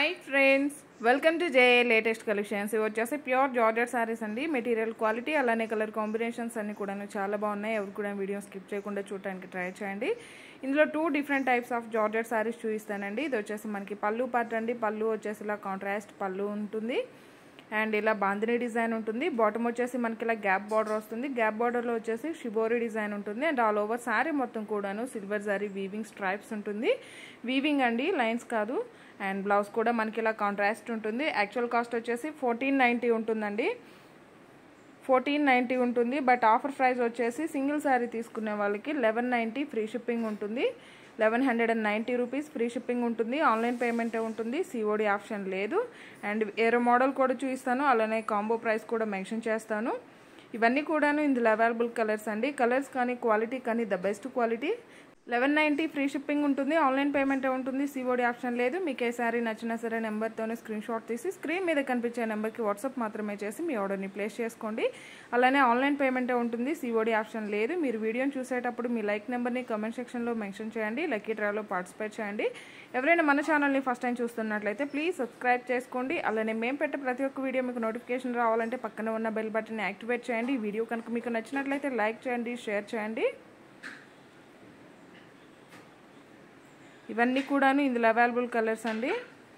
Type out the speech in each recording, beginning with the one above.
hi friends welcome to J latest collections ఇవి వచ్చేసి pure georgette saris అండి మెటీరియల్ క్వాలిటీ అలానే కలర్ కాంబినేషన్స్ అన్ని కూడా చాలా బాగున్నాయి ఎవరు కూడా వీడియో స్కిప్ చేయకుండా చూడడానికి ట్రై చేయండి ఇందులో two different types of georgette saris చూపిస్తానండి ఇది వచ్చేసి మనకి పళ్ళు పార్ట్ అండి పళ్ళు వచ్చేసి ఇలా కాంట్రాస్ట్ పళ్ళు ఉంటుంది అండ్ ఇలా బాందిని డిజైన్ ఉంటుంది బాటమ్ వచ్చేసి మనకి ఇలా గ్యాప్ బార్డర్ వస్తుంది గ్యాప్ బార్డర్లో వచ్చేసి షిబోరి డిజైన్ ఉంటుంది అండ్ ఆల్ ఓవర్ శారీ మొత్తం కూడాను సిల్వర్ జారీ వీవింగ్ స్ట్రైప్స్ ఉంటుంది వీవింగ్ అండి లైన్స్ కాదు అండ్ బ్లౌజ్ కూడా మనకి ఇలా కాంట్రాస్ట్ ఉంటుంది యాక్చువల్ కాస్ట్ వచ్చేసి ఫోర్టీన్ నైంటీ ఉంటుందండి ఫోర్టీన్ నైంటీ ఉంటుంది బట్ ఆఫర్ ప్రైస్ వచ్చేసి సింగిల్ శారీ తీసుకునే వాళ్ళకి లెవెన్ నైంటీ ఫ్రీ షిప్పింగ్ ఉంటుంది eleven hundred and ninety rupees free shipping ఉంటుంది ఆన్లైన్ పేమెంటే ఉంటుంది సిఓడి ఆప్షన్ లేదు అండ్ ఏరో మోడల్ కూడా చూపిస్తాను అలానే కాంబో ప్రైస్ కూడా మెన్షన్ చేస్తాను ఇవన్నీ కూడాను ఇందులో అవైలబుల్ కలర్స్ అండి కలర్స్ కానీ క్వాలిటీ కానీ the best quality eleven ninety free shipping ఉంటుంది ఆన్లైన్ పేమెంట్ ఉంటుంది సిఓడి ఆప్షన్ లేదు మీకు ఏ సారీ నచ్చినా సరే నెంబర్తోనే స్క్రీన్ షాట్ తీసి స్క్రీన్ మీద కనిపించే నెంబర్కి వాట్సాప్ మాత్రమే చేసి మీ ఆర్డర్ని ప్లేస్ చేసుకోండి అలానే ఆన్లైన్ పేమెంటే ఉంటుంది సిఓడి ఆప్షన్ లేదు మీరు వీడియోని చూసేటప్పుడు మీ లైక్ నెంబర్ని కమెంట్ సెక్షన్లో మెన్షన్ చేయండి లక్కీ డ్రాలో పార్టిసిపేట్ చేయండి ఎవరైనా మన ఛానల్ని ఫస్ట్ టైం చూస్తున్నట్లయితే ప్లీజ్ సబ్స్క్రైబ్ చేసుకోండి అలానే మేము పెట్టే ప్రతి ఒక్క వీడియో మీకు నోటిఫికేషన్ రావాలంటే పక్కన ఉన్న బెల్ బటన్ని యాక్టివేట్ చేయండి ఈ వీడియో కనుక మీకు నచ్చినట్లయితే లైక్ చేయండి షేర్ చేయండి ఇవన్నీ కూడాను ఇందులో అవైలబుల్ కలర్స్ అండి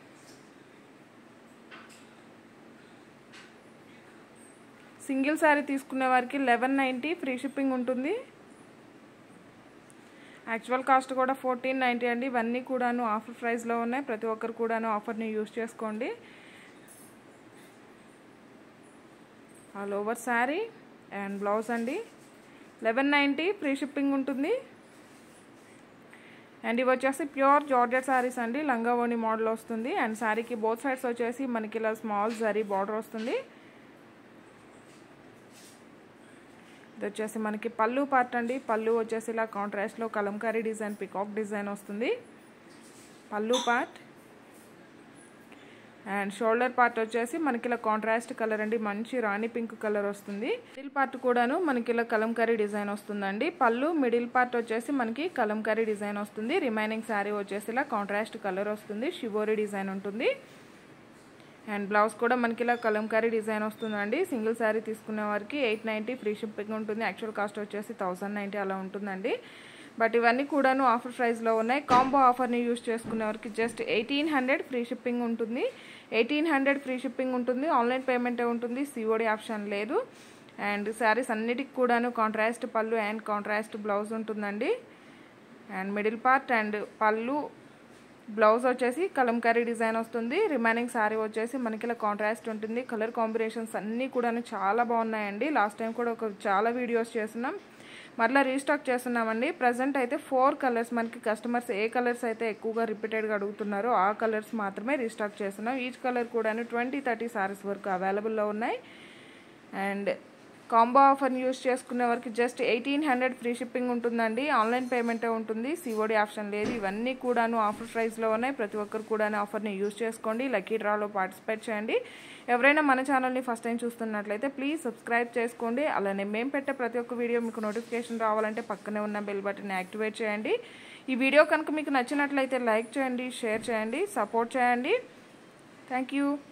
సింగిల్ శారీ తీసుకునే వారికి లెవెన్ నైంటీ ఫ్రీ షిప్పింగ్ ఉంటుంది యాక్చువల్ కాస్ట్ కూడా ఫోర్టీన్ నైంటీ అండి ఇవన్నీ కూడాను ఆఫర్ ప్రైస్లో ఉన్నాయి ప్రతి ఒక్కరు కూడాను ఆఫర్ని యూజ్ చేసుకోండి all over sari and blouse అండి లెవెన్ నైంటీ ఫ్రీ షిప్పింగ్ ఉంటుంది అండ్ ఇవి వచ్చేసి ప్యూర్ జార్జెట్ శారీస్ అండి లంగావోని మోడల్ వస్తుంది అండ్ శారీకి బోత్ సైడ్స్ వచ్చేసి మనకి ఇలా స్మాల్ జరీ బార్డర్ వస్తుంది ఇది వచ్చేసి మనకి పళ్ళు పార్ట్ అండి పళ్ళు వచ్చేసి ఇలా కాంట్రాస్ట్లో కలంకారీ డిజైన్ పికాక్ డిజైన్ వస్తుంది పళ్ళు పార్ట్ అండ్ షోల్డర్ పార్ట్ వచ్చేసి మనకి ఇలా కాంట్రాస్ట్ కలర్ అండి మంచి రాణి పింక్ కలర్ వస్తుంది మిడిల్ పార్ట్ కూడాను మనకి ఇలా కలంకారీ డిజైన్ వస్తుందండి పళ్ళు మిడిల్ పార్ట్ వచ్చేసి మనకి కలంకారీ డిజైన్ వస్తుంది రిమైనింగ్ శారీ వచ్చేసి ఇలా కాంట్రాస్ట్ కలర్ వస్తుంది షివోరీ డిజైన్ ఉంటుంది అండ్ బ్లౌజ్ కూడా మనకి ఇలా కలంకారీ డిజైన్ వస్తుందండి సింగిల్ శారీ తీసుకునే వారికి ఎయిట్ నైంటీ ఫ్రీ షిప్పింగ్ ఉంటుంది యాక్చువల్ కాస్ట్ వచ్చేసి థౌసండ్ నైంటీ అలా ఉంటుందండి బట్ ఇవన్నీ కూడాను ఆఫర్ ప్రైస్లో ఉన్నాయి కాంబో ఆఫర్ని యూజ్ చేసుకునే వారికి just eighteen hundred free shipping ఉంటుంది ఎయిటీన్ హండ్రెడ్ ఫ్రీ షిప్పింగ్ ఉంటుంది ఆన్లైన్ పేమెంటే ఉంటుంది సిఓడి ఆప్షన్ లేదు అండ్ శారీస్ అన్నిటికి కూడాను కాంట్రాస్ట్ పళ్ళు అండ్ కాంట్రాస్ట్ బ్లౌజ్ ఉంటుందండి అండ్ మిడిల్ పార్ట్ అండ్ పళ్ళు బ్లౌజ్ వచ్చేసి కలంకారీ డిజైన్ వస్తుంది రిమైనింగ్ శారీ వచ్చేసి మనకి ఇలా కాంట్రాస్ట్ ఉంటుంది కలర్ కాంబినేషన్స్ అన్నీ కూడాను చాలా బాగున్నాయండి లాస్ట్ టైం కూడా ఒక చాలా వీడియోస్ చేస్తున్నాం మరలా రీస్టాక్ చేస్తున్నామండి ప్రజెంట్ అయితే ఫోర్ కలర్స్ మనకి కస్టమర్స్ ఏ కలర్స్ అయితే ఎక్కువగా రిపీటెడ్గా అడుగుతున్నారో ఆ కలర్స్ మాత్రమే రీస్టాక్ చేస్తున్నాం ఈచ్ కలర్ కూడా ట్వంటీ థర్టీ సారీస్ వరకు అవైలబుల్లో ఉన్నాయి అండ్ కాంబో ఆఫర్ని యూస్ చేసుకునే వరకు just eighteen hundred free shipping ఉంటుందండి ఆన్లైన్ పేమెంటే ఉంటుంది సిఓడి ఆప్షన్ లేదు ఇవన్నీ కూడాను ఆఫర్ ప్రైస్లో ఉన్నాయి ప్రతి ఒక్కరు కూడా ఆఫర్ని యూస్ చేసుకోండి లక్కీ డ్రాలో పార్టిసిపేట్ చేయండి ఎవరైనా మన ఛానల్ని ఫస్ట్ టైం చూస్తున్నట్లయితే ప్లీజ్ సబ్స్క్రైబ్ చేసుకోండి అలానే మేము పెట్టే ప్రతి ఒక్క వీడియో మీకు నోటిఫికేషన్ రావాలంటే పక్కనే ఉన్న బెల్ బటన్ యాక్టివేట్ చేయండి ఈ వీడియో కనుక మీకు నచ్చినట్లయితే లైక్ చేయండి షేర్ చేయండి సపోర్ట్ చేయండి థ్యాంక్ యూ